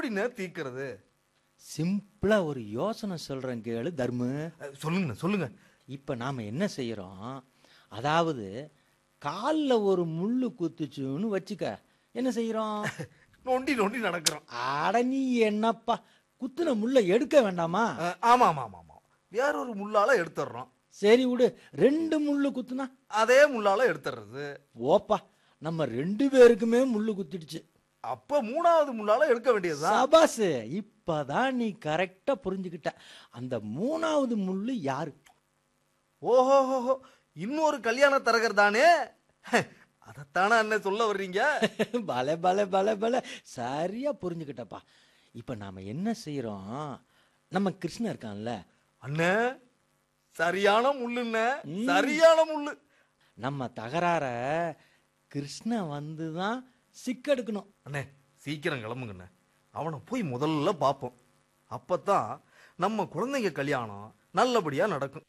எப்படிண்ணே தீக்கிறது சிம்பிளா ஒரு யோசனை சொல்றேன் கேளு தர்மு அஹ், சொல்லுங்கண்ணே சொல்லுங்க இப்ப நாம என்ன செய்யறோம் அதாவது கால்ல ஒரு முள்ளு குத்துச்சுன்னு வச்சுக்க என்ன செய்யறோம் நொண்டி நொண்டி நடக்கிறோம் அட நீ என்னப்பா குத்துன முள்ள எடுக்க வேண்டாமா அஹ், ஆமா ஆமா ஆமா ஆமா வேற ஒரு முள்ளால எடுத்துடுறோம் சரி விடு ரெண்டு முள்ளு குத்துனா அதே முள்ளால எடுத்துடுறது ஓப்பா நம்ம ரெண்டு பேருக்குமே முள்ளு குத்திடுச்சு அப்ப மூணாவது முள்ளால எடுக்க வேண்டியதுதான் சபாஸ் இப்பதான் நீ கரெக்டா புரிஞ்சுக்கிட்ட அந்த மூணாவது முள்ளு யாரு ஓஹோஹோஹோ இன்னொரு கல்யாண தரகர் தானே அதைத்தானே அண்ணன் சொல்ல வர்றீங்க பல பல பல பல சரியா புரிஞ்சுக்கிட்டப்பா இப்ப நாம என்ன செய்யறோம் நம்ம கிருஷ்ணன் இருக்கான்ல அண்ணே சரியான முள்ளுண்ண சரியான முள்ளு நம்ம தகராற கிருஷ்ணன் வந்து தான் சிக்கெடுக்கணும் அண்ணே சீக்கிரம் கிளம்புங்கண்ணே அவனை போய் முதல்ல பார்ப்போம் அப்பதான் நம்ம குழந்தைங்க கல்யாணம் நல்லபடியா நடக்கும்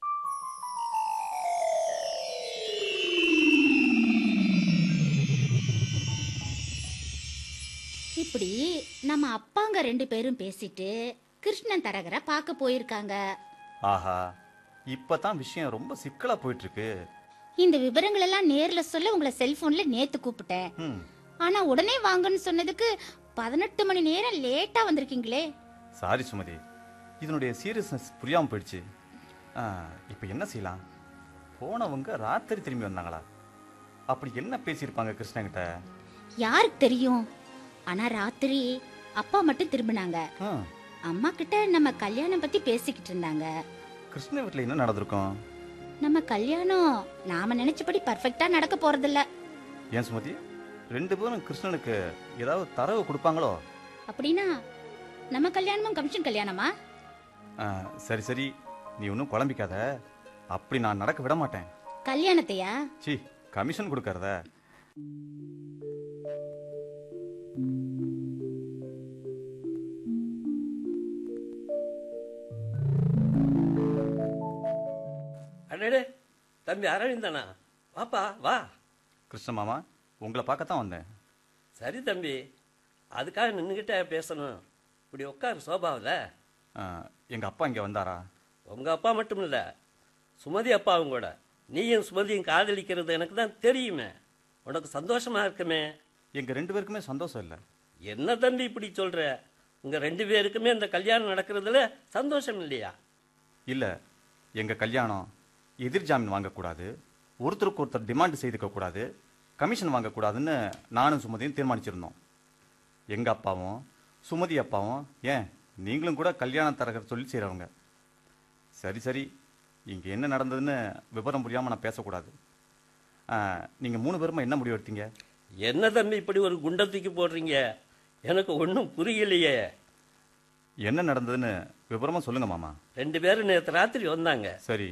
இப்படி நம்ம அப்பாங்க ரெண்டு பேரும் பேசிட்டு கிருஷ்ணன் தரகரை பார்க்க போயிருக்காங்க ஆஹா இப்பதான் விஷயம் ரொம்ப சிக்கலா போயிட்டு இருக்கு இந்த விவரங்கள் எல்லாம் நேர்ல சொல்ல உங்களை செல்போன்ல நேத்து கூப்பிட்டேன் ம் ஆனா உடனே வாங்கன்னு சொன்னதுக்கு பதினெட்டு மணி நேரம் லேட்டா வந்திருக்கீங்களே சாரி சுமதி இதனுடைய சீரியஸ்னஸ் புரியாம போயிடுச்சு ஆ, இப்போ என்ன செய்யலாம் போனவங்க ராத்திரி திரும்பி வந்தாங்களா அப்படி என்ன பேசியிருப்பாங்க கிருஷ்ணகிட்ட யாருக்கு தெரியும் ஆனா ராத்திரி அப்பா மட்டும் திரும்பினாங்க ஆ, அம்மா கிட்ட நம்ம கல்யாணம் பத்தி பேசிக்கிட்டு இருந்தாங்க கிருஷ்ண வீட்டில் என்ன நடந்திருக்கும் நம்ம கல்யாணம் நாம நினைச்சபடி பர்ஃபெக்டா நடக்க போறதில்ல ஏன் சுமதி ரெண்டு பேரும் கிருஷ்ணனுக்கு ஏதாவது தரவு கொடுப்பாங்களோ அப்படின்னா நம்ம கல்யாணமும் கமிஷன் கல்யாணமா ஆ, சரி சரி நீ ஒன்றும் குழம்பிக்காத அப்படி நான் நடக்க விட மாட்டேன் கல்யாணத்தையா சி கமிஷன் கொடுக்கறத அடடே தம்பி அரவிந்தனா வாப்பா வா கிருஷ்ண மாமா உங்களை பார்க்கத்தான் வந்தேன் சரி தம்பி அதுக்காக நின்றுக்கிட்டே பேசணும் இப்படி உட்காரு சோபாவில் ஆ, எங்க அப்பா இங்க வந்தாரா உங்க அப்பா மட்டும் இல்லை சுமதி அப்பாவும் கூட நீயும் சுமதியும் காதலிக்கிறது எனக்கு தான் தெரியுமே உனக்கு சந்தோஷமா இருக்குமே எங்க ரெண்டு பேருக்குமே சந்தோஷம் இல்லை என்ன தம்பி இப்படி சொல்ற உங்க ரெண்டு பேருக்குமே இந்த கல்யாணம் நடக்கிறதுல சந்தோஷம் இல்லையா இல்ல எங்க கல்யாணம் எதிர் ஜாமீன் வாங்கக்கூடாது ஒருத்தருக்கு ஒருத்தர் டிமாண்ட் செய்துக்க கூடாது கமிஷன் வாங்கக்கூடாதுன்னு நானும் சுமதியும் தீர்மானிச்சிருந்தோம் எங்க அப்பாவும் சுமதி அப்பாவும் ஏன் நீங்களும் கூட கல்யாண தரகர் சொல்லி செய்கிறவங்க சரி சரி இங்க என்ன நடந்ததுன்னு விவரம் புரியாம நான் பேசக்கூடாது ஆ, நீங்க மூணு பேருமா என்ன முடிவு எடுத்தீங்க என்ன தம்பி இப்படி ஒரு குண்டை தூக்கி போடுறீங்க எனக்கு ஒன்றும் புரியலையே என்ன நடந்ததுன்னு விவரமா சொல்லுங்க மாமா ரெண்டு பேரும் நேற்று ராத்திரி வந்தாங்க சரி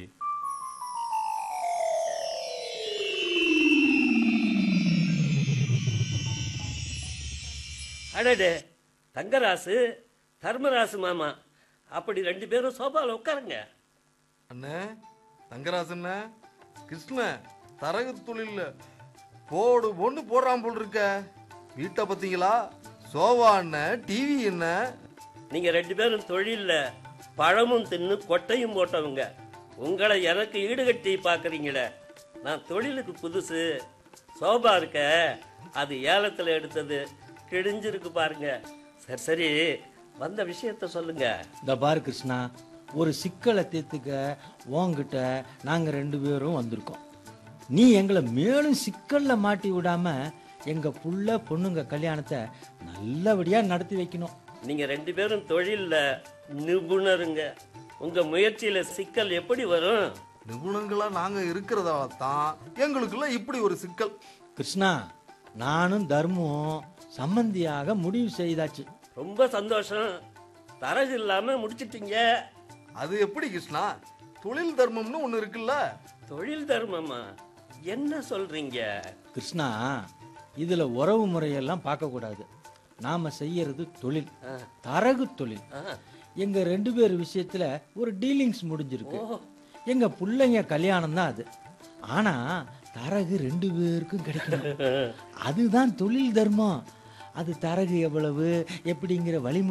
அடடே தங்கராசு தர்மராசு மாமா அப்படி ரெண்டு பேரும் சோபாவில் உட்காருங்க அண்ணே தங்கராசண்ண கிருஷ்ண தரகு தொழில்ல போடு பொண்ணு போடுறான் போல் இருக்க வீட்டை பார்த்தீங்களா சோபா என்ன டிவி என்ன நீங்க ரெண்டு பேரும் தொழில்ல பழமும் தின்னு கொட்டையும் போட்டவங்க உங்களை எனக்கு ஈடுகட்டி பார்க்கறீங்களே நான் தொழிலுக்கு புதுசு சோபா இருக்க அது ஏலத்தில் எடுத்தது கிழிஞ்சிருக்கு பாருங்க சரி சரி வந்த விஷயத்த சொல்லுங்க இந்த பாரு கிருஷ்ணா ஒரு சிக்கலை தீர்த்துக்க உன்கிட்ட நாங்க ரெண்டு பேரும் வந்திருக்கோம் நீ எங்களை மேலும் சிக்கல்ல மாட்டி விடாம எங்க புள்ள பொண்ணுங்க கல்யாணத்தை நல்லபடியா நடத்தி வைக்கணும் நீங்க ரெண்டு பேரும் தொழில்ல நிபுணருங்க உங்க முயற்சியில சிக்கல் எப்படி வரும் நிபுணங்களா நாங்க இருக்கிறதால தான் எங்களுக்குள்ள இப்படி ஒரு சிக்கல் கிருஷ்ணா நானும் தர்மும் சம்மந்தியாக முடிவு செய்தாச்சு ரொம்ப சந்தோஷம் தரகு இல்லாம முடிச்சிட்டீங்க அது எப்படி கிருஷ்ணா தொழில் தர்மம்னு ஒண்ணு இருக்குல்ல தொழில் தர்மமா என்ன சொல்றீங்க கிருஷ்ணா இதுல உறவு முறையெல்லாம் பார்க்க கூடாது நாம செய்யறது தொழில் தரகு தொழில் ஆ, எங்க ரெண்டு பேர் விஷயத்துல ஒரு டீலிங்ஸ் முடிஞ்சிருக்கு எங்க பிள்ளைங்க கல்யாணம் தான் அது ஆனா தரகு ரெண்டு பேருக்கும் கிடைக்கணும் அதுதான் தொழில் தர்மம் அது தரகு எவ்வளவு எப்படிங்கிற வழி